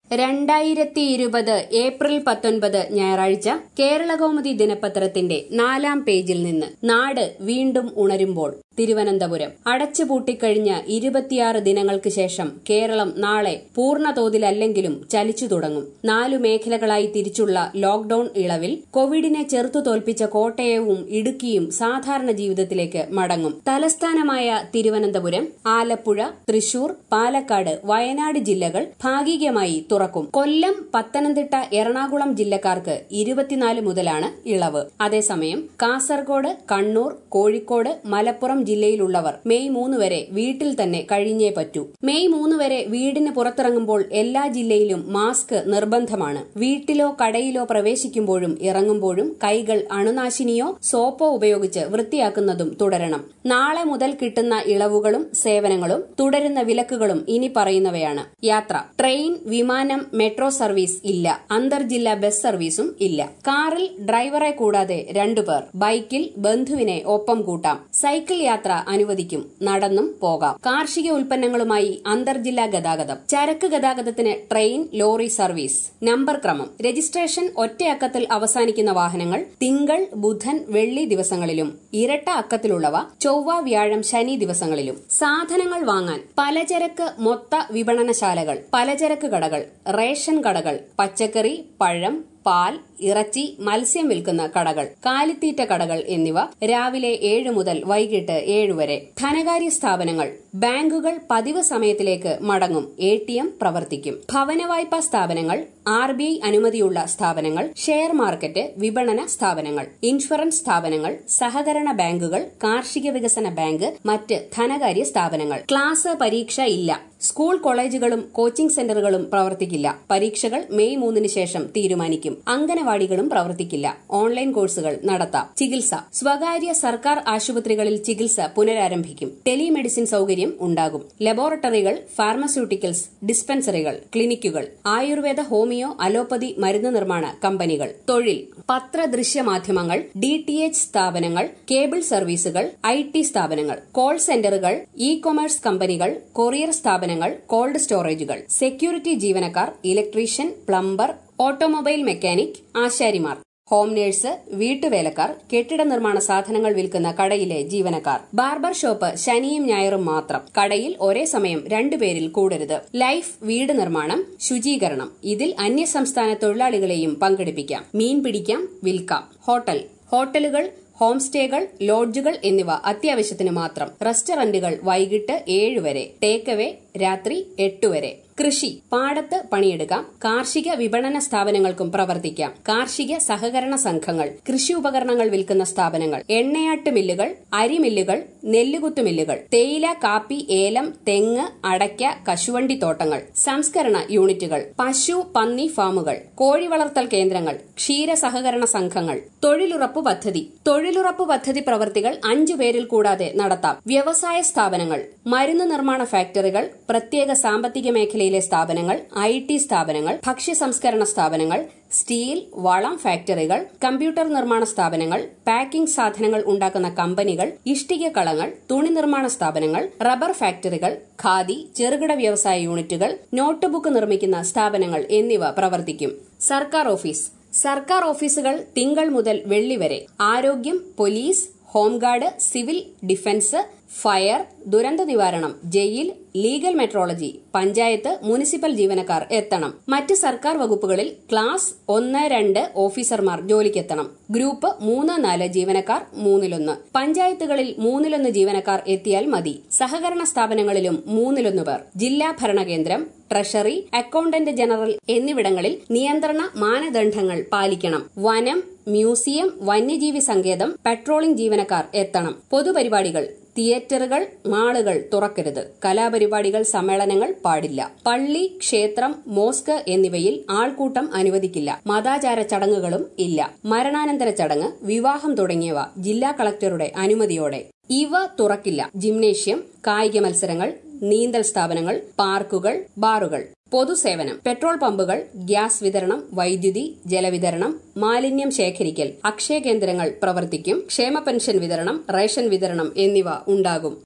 രണ്ടായിരത്തി ഇരുപത് ഏപ്രിൽ പത്തൊൻപത് ഞായറാഴ്ച കേരളകൗമുദി ദിനപത്രത്തിന്റെ നാലാം പേജിൽ നിന്ന് നാട് വീണ്ടും ഉണരുമ്പോൾ തിരുവനന്തപുരം അടച്ചുപൂട്ടിക്കഴിഞ്ഞ ഇരുപത്തിയാറ് ദിനങ്ങൾക്ക് ശേഷം കേരളം നാളെ പൂർണ്ണതോതിലല്ലെങ്കിലും ചലിച്ചു തുടങ്ങും നാലു മേഖലകളായി തിരിച്ചുള്ള ലോക്ഡൌൺ ഇളവിൽ കോവിഡിനെ ചെറുത്തു തോൽപ്പിച്ച കോട്ടയവും ഇടുക്കിയും സാധാരണ ജീവിതത്തിലേക്ക് മടങ്ങും തലസ്ഥാനമായ തിരുവനന്തപുരം ആലപ്പുഴ തൃശൂർ പാലക്കാട് വയനാട് ജില്ലകൾ ഭാഗികമായി തുറക്കും കൊല്ലം പത്തനംതിട്ട എറണാകുളം ജില്ലക്കാർക്ക് ഇരുപത്തിനാല് മുതലാണ് ഇളവ് അതേസമയം കാസർഗോഡ് കണ്ണൂർ കോഴിക്കോട് മലപ്പുറം ജില്ലയിലുള്ളവർ മെയ് മൂന്ന് വരെ വീട്ടിൽ തന്നെ കഴിഞ്ഞേ പറ്റൂ മെയ് മൂന്ന് വരെ വീടിന് പുറത്തിറങ്ങുമ്പോൾ എല്ലാ ജില്ലയിലും മാസ്ക് നിർബന്ധമാണ് വീട്ടിലോ കടയിലോ പ്രവേശിക്കുമ്പോഴും ഇറങ്ങുമ്പോഴും കൈകൾ അണുനാശിനിയോ സോപ്പോ ഉപയോഗിച്ച് വൃത്തിയാക്കുന്നതും തുടരണം നാളെ മുതൽ കിട്ടുന്ന ഇളവുകളും സേവനങ്ങളും തുടരുന്ന വിലക്കുകളും ഇനി പറയുന്നവയാണ് യാത്ര ട്രെയിൻ വിമാനം മെട്രോ സർവീസ് ഇല്ല അന്തർജില്ലാ ബസ് സർവീസും ഇല്ല കാറിൽ ഡ്രൈവറെ കൂടാതെ രണ്ടുപേർ ബൈക്കിൽ ബന്ധുവിനെ ഒപ്പം കൂട്ടാം സൈക്കിൾ യാത്ര അനുവദിക്കും നടന്നും പോകാം കാർഷിക ഉൽപ്പന്നങ്ങളുമായി അന്തർജില്ലാ ഗതാഗതം ചരക്ക് ഗതാഗതത്തിന് ട്രെയിൻ ലോറി സർവീസ് നമ്പർ ക്രമം രജിസ്ട്രേഷൻ ഒറ്റയക്കത്തിൽ അവസാനിക്കുന്ന വാഹനങ്ങൾ തിങ്കൾ ബുധൻ വെള്ളി ദിവസങ്ങളിലും ഇരട്ട അക്കത്തിലുള്ളവ ചൊവ്വ വ്യാഴം ശനി ദിവസങ്ങളിലും സാധനങ്ങൾ വാങ്ങാൻ പലചരക്ക് മൊത്ത വിപണനശാലകൾ പലചരക്ക് കടകൾ റേഷൻ കടകൾ പച്ചക്കറി പഴം പാൽ ഇറച്ചി മത്സ്യം വിൽക്കുന്ന കടകൾ കാലിത്തീറ്റ കടകൾ എന്നിവ രാവിലെ ഏഴ് മുതൽ വൈകിട്ട് ഏഴ് വരെ ധനകാര്യ സ്ഥാപനങ്ങൾ ബാങ്കുകൾ പതിവ് സമയത്തിലേക്ക് മടങ്ങും എ ടി എം പ്രവർത്തിക്കും ഭവന വായ്പാ സ്ഥാപനങ്ങൾ ആർ ബി ഐ അനുമതിയുള്ള സ്ഥാപനങ്ങൾ ഷെയർ മാർക്കറ്റ് വിപണന സ്ഥാപനങ്ങൾ ഇൻഷുറൻസ് സ്ഥാപനങ്ങൾ സഹകരണ ബാങ്കുകൾ കാർഷിക വികസന ബാങ്ക് മറ്റ് ധനകാര്യ സ്ഥാപനങ്ങൾ ക്ലാസ് പരീക്ഷ ഇല്ല സ്കൂൾ കോളേജുകളും കോച്ചിംഗ് സെന്ററുകളും പ്രവർത്തിക്കില്ല പരീക്ഷകൾ മെയ് മൂന്നിന് ശേഷം തീരുമാനിക്കും അംഗനവാടികളും പ്രവർത്തിക്കില്ല ഓൺലൈൻ കോഴ്സുകൾ നടത്താം ചികിത്സ സ്വകാര്യ സർക്കാർ ആശുപത്രികളിൽ ചികിത്സ പുനരാരംഭിക്കും ടെലിമെഡിസിൻ സൌകര്യം ഉണ്ടാകും ലബോറട്ടറികൾ ഫാർമസ്യൂട്ടിക്കൽസ് ഡിസ്പെൻസറികൾ ക്ലിനിക്കുകൾ ആയുർവേദ ഹോമിയോ അലോപ്പതി മരുന്ന് നിർമ്മാണ കമ്പനികൾ തൊഴിൽ പത്ര ദൃശ്യ മാധ്യമങ്ങൾ ഡി ടി എച്ച് സ്ഥാപനങ്ങൾ കേബിൾ സർവീസുകൾ ഐ ടി സ്ഥാപനങ്ങൾ കോൾ സെന്ററുകൾ ഇ കൊമേഴ്സ് കമ്പനികൾ കൊറിയർ സ്ഥാപനങ്ങൾ കോൾഡ് സ്റ്റോറേജുകൾ സെക്യൂരിറ്റി ജീവനക്കാർ ഇലക്ട്രീഷ്യൻ പ്ലംബർ ഓട്ടോമൊബൈൽ മെക്കാനിക് ആശാരിമാർ ഹോം നേഴ്സ് വീട്ടുവേലക്കാർ കെട്ടിട നിർമ്മാണ സാധനങ്ങൾ വിൽക്കുന്ന കടയിലെ ജീവനക്കാർ ബാർബർ ഷോപ്പ് ശനിയും ഞായറും മാത്രം കടയിൽ ഒരേ സമയം രണ്ടുപേരിൽ കൂടരുത് ലൈഫ് വീട് നിർമ്മാണം ശുചീകരണം ഇതിൽ അന്യസംസ്ഥാന തൊഴിലാളികളെയും പങ്കെടുപ്പിക്കാം മീൻ പിടിക്കാം വിൽക്കാം ഹോട്ടൽ ഹോട്ടലുകൾ ഹോം സ്റ്റേകൾ ലോഡ്ജുകൾ എന്നിവ അത്യാവശ്യത്തിന് മാത്രം റെസ്റ്റോറന്റുകൾ വൈകിട്ട് ഏഴ് വരെ ടേക്ക് അവേ രാത്രി എട്ട് വരെ കൃഷി പാടത്ത് പണിയെടുക്കാം കാർഷിക വിപണന സ്ഥാപനങ്ങൾക്കും പ്രവർത്തിക്കാം കാർഷിക സഹകരണ സംഘങ്ങൾ കൃഷി ഉപകരണങ്ങൾ വിൽക്കുന്ന സ്ഥാപനങ്ങൾ എണ്ണയാട്ട് മില്ലുകൾ അരിമില്ലുകൾ നെല്ലുകുത്തു മില്ലുകൾ തേയില കാപ്പി ഏലം തെങ്ങ് അടയ്ക്ക കശുവണ്ടി തോട്ടങ്ങൾ സംസ്കരണ യൂണിറ്റുകൾ പശു പന്നി ഫാമുകൾ കോഴി വളർത്തൽ കേന്ദ്രങ്ങൾ ക്ഷീര സഹകരണ സംഘങ്ങൾ തൊഴിലുറപ്പ് പദ്ധതി തൊഴിലുറപ്പ് പദ്ധതി പ്രവർത്തികൾ അഞ്ചു പേരിൽ കൂടാതെ നടത്താം വ്യവസായ സ്ഥാപനങ്ങൾ മരുന്ന് നിർമ്മാണ ഫാക്ടറികൾ പ്രത്യേക സാമ്പത്തിക മേഖലയിലെ സ്ഥാപനങ്ങൾ ഐ ടി സ്ഥാപനങ്ങൾ ഭക്ഷ്യ സംസ്കരണ സ്ഥാപനങ്ങൾ സ്റ്റീൽ വളം ഫാക്ടറികൾ കമ്പ്യൂട്ടർ നിർമ്മാണ സ്ഥാപനങ്ങൾ പാക്കിംഗ് സാധനങ്ങൾ ഉണ്ടാക്കുന്ന കമ്പനികൾ ഇഷ്ടിക കളങ്ങൾ തുണി നിർമ്മാണ സ്ഥാപനങ്ങൾ റബ്ബർ ഫാക്ടറികൾ ഖാദി ചെറുകിട വ്യവസായ യൂണിറ്റുകൾ നോട്ട്ബുക്ക് നിർമ്മിക്കുന്ന സ്ഥാപനങ്ങൾ എന്നിവ പ്രവർത്തിക്കും സർക്കാർ ഓഫീസ് സർക്കാർ ഓഫീസുകൾ തിങ്കൾ മുതൽ വെള്ളി വരെ ആരോഗ്യം police home guard civil defence fire ദുരന്ത നിവാരണം jail legal metrology panchayat municipal ജീവനക്കാർ എത്തണം മറ്റ് സർക്കാർ വകുപ്പുകളിൽ ക്ലാസ് ഒന്ന് രണ്ട് ഓഫീസർമാർ ജോലിക്കെത്തണം ഗ്രൂപ്പ് മൂന്ന് നാല് ജീവനക്കാർ മൂന്നിലൊന്ന് പഞ്ചായത്തുകളിൽ മൂന്നിലൊന്ന് ജീവനക്കാർ എത്തിയാൽ മതി സഹകരണ സ്ഥാപനങ്ങളിലും മൂന്നിലൊന്ന് പേർ ജില്ലാ ഭരണകേന്ദ്രം ട്രഷറി അക്കൌണ്ടന്റ് ജനറൽ എന്നിവിടങ്ങളിൽ നിയന്ത്രണ മാനദണ്ഡങ്ങൾ പാലിക്കണം വനം മ്യൂസിയം വന്യജീവി സങ്കേതം പെട്രോളിംഗ് ജീവനക്കാർ എത്തണം പൊതുപരിപാടികൾ തിയേറ്ററുകൾ മാളുകൾ തുറക്കരുത് കലാപരിപാടികൾ സമ്മേളനങ്ങൾ പാടില്ല പള്ളി ക്ഷേത്രം മോസ്ക് എന്നിവയിൽ ആൾക്കൂട്ടം അനുവദിക്കില്ല മതാചാര ചടങ്ങുകളും ഇല്ല മരണാനന്തര ചടങ്ങ് വിവാഹം തുടങ്ങിയവ ജില്ലാ കളക്ടറുടെ അനുമതിയോടെ ഇവ തുറക്കില്ല ജിംനേഷ്യം കായിക മത്സരങ്ങൾ നീന്തൽ സ്ഥാപനങ്ങൾ പാർക്കുകൾ ബാറുകൾ പൊതുസേവനം പെട്രോൾ പമ്പുകൾ ഗ്യാസ് വിതരണം വൈദ്യുതി ജലവിതരണം മാലിന്യം ശേഖരിക്കൽ അക്ഷയ കേന്ദ്രങ്ങൾ പ്രവർത്തിക്കും ക്ഷേമ പെൻഷൻ വിതരണം റേഷൻ വിതരണം എന്നിവ ഉണ്ടാകും